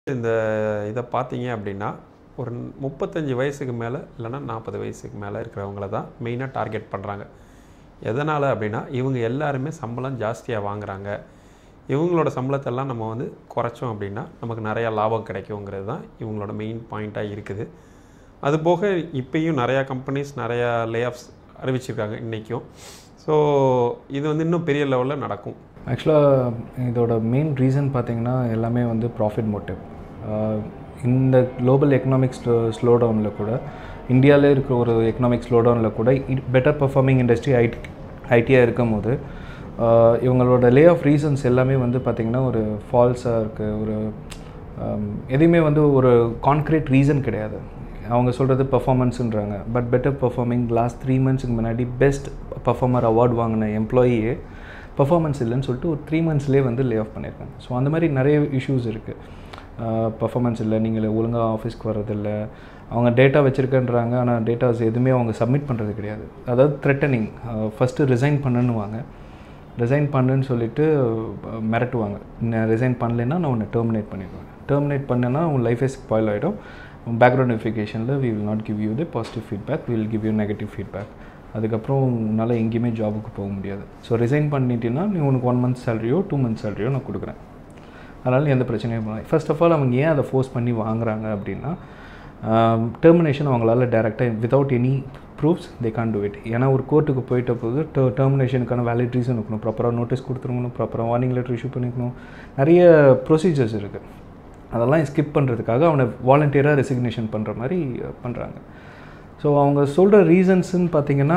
இந்த இதை பார்த்தீங்க அப்படின்னா ஒரு முப்பத்தஞ்சு வயசுக்கு மேலே இல்லைன்னா நாற்பது வயசுக்கு மேலே இருக்கிறவங்கள தான் மெயினாக டார்கெட் பண்ணுறாங்க எதனால் அப்படின்னா இவங்க எல்லாருமே சம்பளம் ஜாஸ்தியாக வாங்குறாங்க இவங்களோட சம்பளத்தெல்லாம் நம்ம வந்து குறைச்சோம் அப்படின்னா நமக்கு நிறையா லாபம் கிடைக்குங்கிறது தான் இவங்களோட மெயின் பாயிண்ட்டாக இருக்குது அது போக இப்பயும் நிறையா கம்பெனிஸ் நிறையா லே ஆஃப்ஸ் அறிவிச்சிருக்காங்க இன்றைக்கும் ஸோ இது வந்து இன்னும் பெரிய லெவலில் நடக்கும் ஆக்சுவலாக இதோட மெயின் ரீசன் பார்த்தீங்கன்னா எல்லாமே வந்து ப்ராஃபிட் மோட்டிவ் இந்த குளோபல் எக்கனாமிக் ஸ்லோ ஸ்லோ டவுனில் கூட இந்தியாவிலே இருக்கிற ஒரு எக்கனாமிக் ஸ்லோ டவுனில் கூட பெட்டர் பர்ஃபார்மிங் இண்டஸ்ட்ரி ஐடி ஐடியாக இருக்கும் போது ஆஹ் இவங்களோட லே ஆஃப் ரீசன்ஸ் எல்லாமே வந்து பார்த்திங்கன்னா ஒரு ஃபால்ஸாக இருக்குது ஒரு ஆம், எதையுமே வந்து ஒரு கான்க்ரீட் ரீசன் கிடையாது அவங்க சொல்கிறது பர்ஃபார்மன்ஸுன்றாங்க but better performing last three மந்த்ஸுக்கு முன்னாடி பெஸ்ட் பர்ஃபார்மர் அவார்ட் வாங்கின எம்ப்ளாயியே பர்ஃபார்மன்ஸ் இல்லைன்னு சொல்லிட்டு ஒரு த்ரீ மந்த்ஸ்லேயே வந்து லே ஆஃப் பண்ணியிருக்காங்க ஸோ அந்த மாதிரி நிறைய இஷ்யூஸ் இருக்குது பர்ஃபார்மன்ஸ் இல்லை நீங்கள் ஒழுங்காக ஆஃபீஸ்க்கு வர்றதில்ல அவங்க டேட்டா வச்சுருக்கேன்றாங்க ஆனால் டேட்டாஸ் எதுவுமே அவங்க சப்மிட் பண்ணுறது கிடையாது அதாவது த்ரெட்டனிங் ஃபஸ்ட்டு ரிசைன் பண்ணுன்னுவாங்க ரிசைன் பண்ணுன்னு சொல்லிட்டு அஹ், மிரட்டுவாங்க நான் ரிசைன் பண்ணலைன்னா நான் உன்னை டெர்மினேட் பண்ணிடுவேன் டெர்மினேட் பண்ணேன்னா உன் லைஃபே ஸ்பாயில் ஆகிடும் பேக்ரவுண்ட் வெரிஃபிகேஷனில் we will not give you the positive feedback will give you negative feedback அதுக்கப்புறம் உன்னால் எங்கேயுமே ஜாபுக்கு போக முடியாது ஸோ ரிசைன் பண்ணிட்டீங்கன்னா நீ உனக்கு ஒன் மந்த் சேலரியோ டூ மந்த் சேலரியோ நான் கொடுக்குறேன் அதனால் எந்த பிரச்சனையும் பண்ணலாம் ஃபர்ஸ்ட் ஆஃப் ஆல் அவங்க ஏன் அதை ஃபோர்ஸ் பண்ணி வாங்குறாங்க அப்படின்னா டெர்மினேஷன் அவங்களால டேரெக்டாக without any proofs they can do it ஏன்னா ஒரு கோர்ட்டுக்கு போயிட்ட போது டெர்மினேஷனுக்கான வேலிட் ரீசன் இருக்கணும் ப்ராப்பராக நோட்டீஸ் கொடுத்துருக்கணும் ப்ராப்பராக வார்னிங் லெட்டர் இஷ்யூ பண்ணிக்கணும் நிறைய ப்ரொசீஜர்ஸ் இருக்குது அதெல்லாம் ஸ்கிப் பண்ணுறதுக்காக அவனை வாலண்டியராக ரெசிக்னேஷன் பண்ணுற மாதிரி பண்ணுறாங்க ஸோ அவங்க சொல்கிற ரீசன்ஸ்ன்னு பார்த்தீங்கன்னா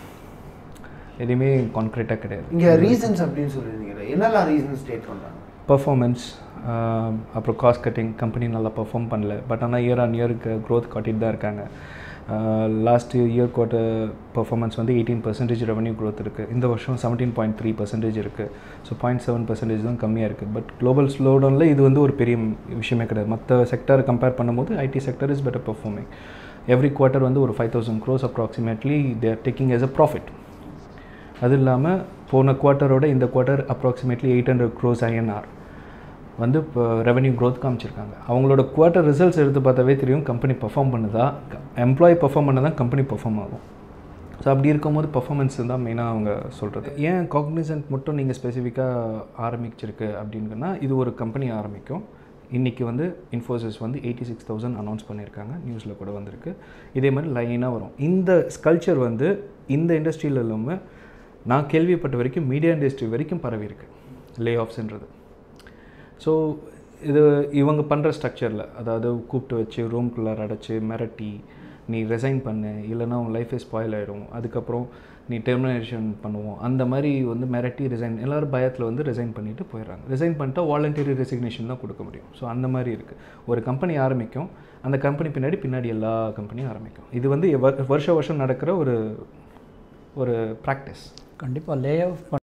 எதுவுமே கான்க்ரீட்டாக கிடையாது இங்கே ரீசன்ஸ் அப்படின்னு சொல்லியிருந்தீங்க என்னெல்லாம் ரீசன் ஸ்டேட் பண்ணுறாங்க பர்ஃபார்மன்ஸ் அப்புறம் காஸ்ட் கட்டிங் கம்பெனி நல்லா பர்ஃபார்ம் பண்ணல பட் ஆனால் இயர் ஆன் இயருக்கு க்ரோத் காட்டிட்டு தான் இருக்காங்க லாஸ்ட் இயர் குவார்ட்டர் பர்ஃபார்மன்ஸ் வந்து எயிட்டீன் பர்சன்டேஜ் ரெவன்யூ க்ரோத் இருக்குது இந்த வருஷம் செவன்டீன் பாயிண்ட் த்ரீ பர்சன்டேஜ் இருக்குது ஸோ பாயிண்ட் செவன் பர்சன்டேஜ் தான் கம்மியாக இருக்குது பட் குளோபல் ஸ்லோடவுனில் இது வந்து ஒரு பெரிய விஷயமே கிடையாது மற்ற செக்டர் கம்பேர் பண்ணும்போது IT sector is better performing every quarter வந்து ஒரு five thousand crores approximately they're taking as a profit அது இல்லாமல் போன குவார்ட்டரோட இந்த quarter approximately eight hundred crores INR வந்து இப்போ ரெவன்யூ க்ரோத் காமிச்சிருக்காங்க அவங்களோட குவார்ட்டர் ரிசல்ட்ஸ் எடுத்து பார்த்தாவே தெரியும் கம்பெனி பர்ஃபார்ம் பண்ணுதா எம்ப்ளாயி பர்ஃபார்ம் பண்ண தான் கம்பெனி பர்ஃபார்ம் ஆகும் ஸோ அப்படி இருக்கும்போது பர்ஃபார்மன்ஸ் தான் மெயினாக அவங்க சொல்கிறது ஏன் காக்னிசன்ட் மட்டும் நீங்கள் ஸ்பெசிஃபிக்காக ஆரம்பிச்சிருக்கு அப்படின்னா இது ஒரு கம்பெனி ஆரம்பிக்கும் இன்றைக்கி வந்து இன்ஃபோசிஸ் வந்து எயிட்டி சிக்ஸ் தௌசண்ட் அனௌன்ஸ் பண்ணியிருக்காங்க நியூஸில் கூட வந்திருக்கு இதே மாதிரி லைனாக வரும் இந்த கல்ச்சர் வந்து இந்த இண்டஸ்ட்ரியில் இல்லாமல் நான் கேள்விப்பட்ட வரைக்கும் மீடியா இண்டஸ்ட்ரி வரைக்கும் பரவி இருக்கு லே ஆஃப்ஸ்ன்றது ஸோ இது இவங்க பண்ணுற ஸ்ட்ரக்சரில் அதாவது கூப்பிட்டு வச்சு ரூம்குள்ளார அடைச்சி மிரட்டி நீ ரிசைன் பண்ணு இல்லைன்னா உன் லைஃபே ஸ்பாயில் ஆகிடும் அதுக்கப்புறம் நீ டெர்மினேஷன் பண்ணுவோம் அந்த மாதிரி வந்து மிரட்டி ரிசைன் எல்லோரும் பயத்தில் வந்து ரிசைன் பண்ணிவிட்டு போயிடுறாங்க ரிசைன் பண்ணிட்டா வாலண்டரி ரெசிக்னேஷன் தான் கொடுக்க முடியும் ஸோ அந்த மாதிரி இருக்குது ஒரு கம்பெனி ஆரம்பிக்கும் அந்த கம்பெனி பின்னாடி பின்னாடி எல்லா கம்பெனியும் ஆரம்பிக்கும் இது வந்து வ- வருஷ வருஷம் நடக்கிற ஒரு ஒரு ப்ராக்டிஸ் கண்டிப்பாக லே ஆஃப்